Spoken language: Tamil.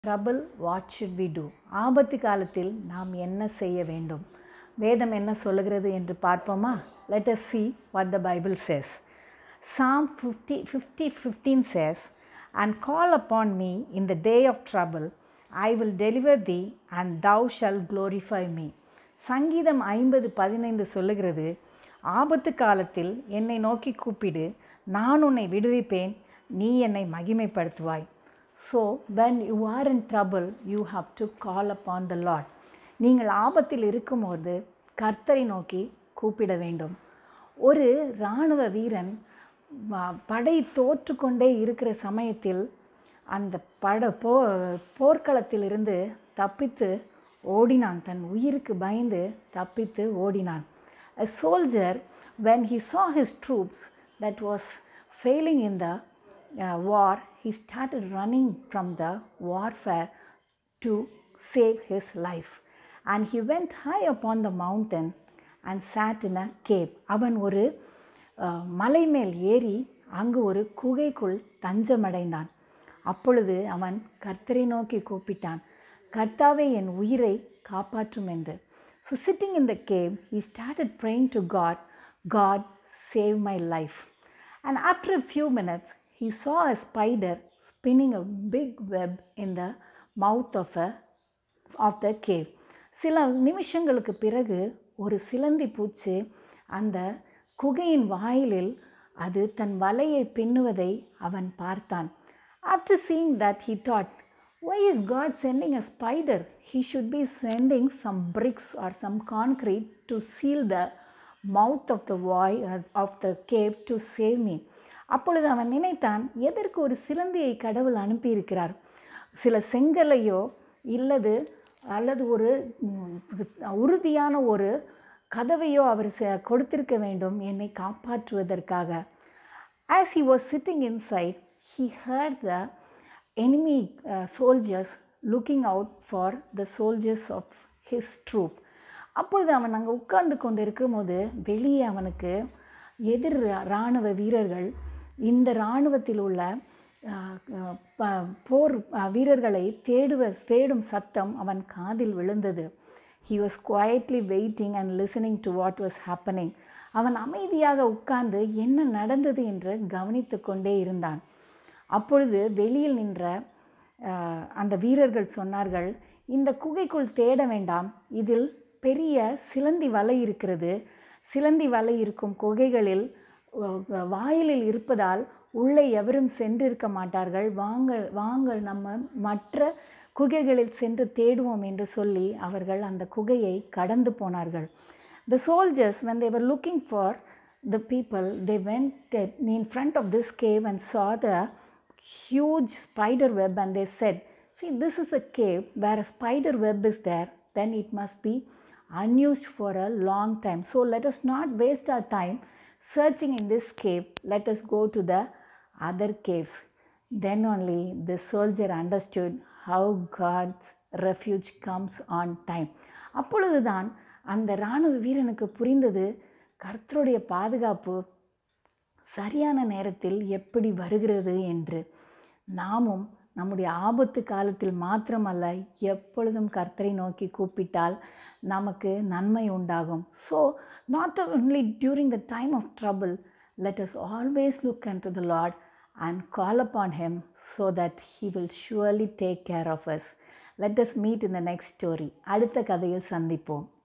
Trouble what should we do ஆபத்து காலத்தில் நாம் என்ன செய்ய வேண்டும் வேதம் என்ன சொல்லுகிறது என்று பார்ப்போமா let us see what the bible says psalm 50 50 15 says and call upon me in the day of trouble i will deliver thee and thou shalt glorify me சங்கீதம் ஐம்பது பதினைந்து சொல்லுகிறது ஆபத்து காலத்தில் என்னை நோக்கி கூப்பிடு நான் உன்னை விடுவிப்பேன் நீ என்னை மகிமைப்படுத்துவாய் so when you are in trouble you have to call upon the lord நீங்கள் ஆபத்தில் இருக்கும்போது கர்த்தரை நோக்கி கூப்பிட வேண்டும் ஒரு இராணுவ வீரன் வ- படை தோற்றுக்கொண்டே இருக்கிற சமயத்தில் அந்த பட போ போர்க்களத்திலிருந்து தப்பித்து ஓடினான் தன் உயிருக்கு பயந்து தப்பித்து ஓடினான் A soldier, when he saw his troops that was failing in the uh, war, he started running from the warfare to save his life. And he went high upon the mountain and sat in a cave. அவன் ஒரு அஹ், மலை மேல் ஏறி அங்கு ஒரு குகைக்குள் தஞ்சமடைந்தான் அப்பொழுது அவன் கர்த்தரை நோக்கி கூப்பிட்டான் கர்த்தாவே என் உயிரை காப்பாற்றும் என்று so sitting in the cave he started praying to God, God save my life. And after a few minutes, he saw a spider spinning a big web in the mouth of a of the cave. சில நிமிஷங்களுக்கு பிறகு ஒரு சிலந்தி பூச்சி அந்த குகையின் வாயிலில் அது தன் வலையை பின்னுவதை அவன் பார்த்தான் after seeing that he thought why is god sending a spider he should be sending some bricks or some concrete to seal the mouth of the void of the cave to save me அப்பொழுது அவன் நினைத்தான் எதற்கு ஒரு சிலந்தியை கடவுள் அனுப்பியிருக்கிறார் சில செங்கலையோ இல்லது அல்லது ஒரு ம், உறுதியான ஒரு கதவையோ அவர் செ- கொடுத்திருக்க வேண்டும் என்னை காப்பாற்றுவதற்காக As he was sitting inside, he heard the enemy uh, soldiers looking out for the soldiers of his troop. அப்பொழுது அவன் அங்கே உட்கார்ந்து கொண்டு இருக்கும்போது வெளியே அவனுக்கு எதிர் இராணுவ வீரர்கள் இந்த இராணுவத்தில் உள்ள அஹ், அஹ், ப- போர் அஹ், வீரர்களை தேடுவ தேடும் சத்தம் அவன் காதில் விழுந்தது he was quietly waiting and listening to what was happening அவன் அமைதியாக உட்கார்ந்து என்ன நடந்தது என்று கவனித்து கொண்டே இருந்தான் அப்பொழுது வெளியில் நின்ற அஹ், அந்த வீரர்கள் சொன்னார்கள் இந்த குகைக்குள் தேட வேண்டாம் இதில் பெரிய சிலந்தி வலை இருக்கிறது சிலந்தி வலை இருக்கும் குகைகளில் அஹ், வாயிலில் இருப்பதால் உள்ளே எவரும் சென்றிருக்க மாட்டார்கள் வாங்கள் வாங்கள் நம்ம மற்ற குகைகளில் சென்று தேடுவோம் என்று சொல்லி அவர்கள் அந்த குகையை கடந்து போனார்கள் The soldiers, when they were looking for the people, they went in front of this cave and saw the huge spider web and they said, See, this is a cave where a spider web is there, then it must be unused for a long time. So let us not waste our time searching in this cave. Let us go to the other caves. Then only the soldier understood how God's refuge comes on time. அப்பொழுதுதான் அந்த இராணுவ வீரனுக்கு புரிந்தது கர்த்தருடைய பாதுகாப்பு சரியான நேரத்தில் எப்படி வருகிறது என்று நாமும் நம்முடைய ஆபத்து காலத்தில் மாத்திரமல்ல எப்பொழுதும் கர்த்தரை நோக்கி கூப்பிட்டால் நமக்கு நன்மை உண்டாகும் so not only during the time of trouble let us always look unto the Lord and call upon him so that he will surely take care of us let us meet in the next story அடுத்த கதையில் சந்திப்போம்